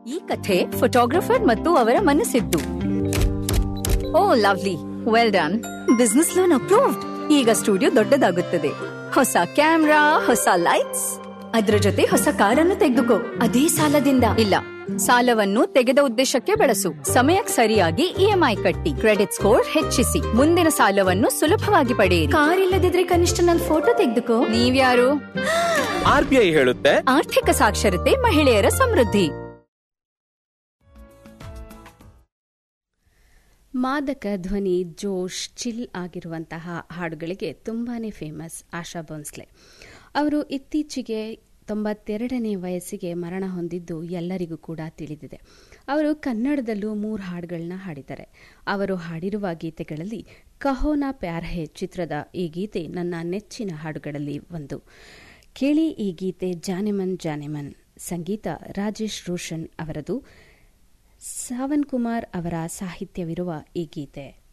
ಈ ಕಥೆ ಫೋಟೋಗ್ರಫರ್ ಮತ್ತು ಅವರ ಮನಸ್ಸಿದ್ದು oh lovely well done business loan approved ಈಗ ಸ್ಟುಡಿಯೋ ದೊಡ್ಡದಾಗುತ್ತದೆ ಹೊಸ ಕ್ಯಾಮ್ರಾ ಹೊಸ ಲೈಟ್ಸ್ ಅದ್ರ ಜೊತೆ ಹೊಸ ಕಾರನ್ನು ತೆಗೆದುಕೋ ಅದೇ ಸಾಲದಿಂದ ಇಲ್ಲ ಸಾಲವನ್ನು ತೆಗೆದ ಉದ್ದೇಶಕ್ಕೆ ಬಳಸು ಸಮಯಕ್ಕೆ ಸರಿಯಾಗಿ ಇಎಂಐ ಕಟ್ಟಿ ಕ್ರೆಡಿಟ್ ಸ್ಕೋರ್ ಹೆಚ್ಚಿಸಿ ಮುಂದಿನ ಸಾಲವನ್ನು ಸುಲಭವಾಗಿ ಪಡೆಯಿರಿ ಕಾರ್ ಇಲ್ಲದಿದ್ರೆ ಕನಿಷ್ಠ ನನ್ನ ಫೋಟೋ ತೆಗೆದುಕೋ ನೀವ್ಯಾರು ಆರ್ ಬಿ ಐ ಹೇಳುತ್ತೆ ಆರ್ಥಿಕ ಸಾಕ್ಷರತೆ ಮಹಿಳೆಯರ ಸಮೃದ್ಧಿ ಮಾದಕ ಧ್ವನಿ ಜೋಶ್ ಚಿಲ್ ಆಗಿರುವಂತಹ ಹಾಡುಗಳಿಗೆ ತುಂಬಾನೇ ಫೇಮಸ್ ಆಶಾ ಭೋನ್ಸ್ಲೆ ಅವರು ಇತ್ತೀಚೆಗೆ ತೊಂಬತ್ತೆರಡನೇ ವಯಸ್ಸಿಗೆ ಮರಣ ಹೊಂದಿದ್ದು ಎಲ್ಲರಿಗೂ ಕೂಡ ತಿಳಿದಿದೆ ಅವರು ಕನ್ನಡದಲ್ಲೂ ಮೂರು ಹಾಡುಗಳನ್ನ ಹಾಡಿದ್ದಾರೆ ಅವರು ಹಾಡಿರುವ ಗೀತೆಗಳಲ್ಲಿ ಕಹೋನಾ ಪ್ಯಾರ್ ಹೇ ಚಿತ್ರದ ಈ ಗೀತೆ ನನ್ನ ನೆಚ್ಚಿನ ಹಾಡುಗಳಲ್ಲಿ ಒಂದು ಕೇಳಿ ಈ ಗೀತೆ ಜಾನೆಮನ್ ಜಾನೆಮನ್ ಸಂಗೀತ ರಾಜೇಶ್ ರೋಷನ್ ಅವರದು ಸಾವನ್ ಕುಮಾರ್ ಅವರ ಸಾಹಿತ್ಯವಿರುವ ಈ ಗೀತೆ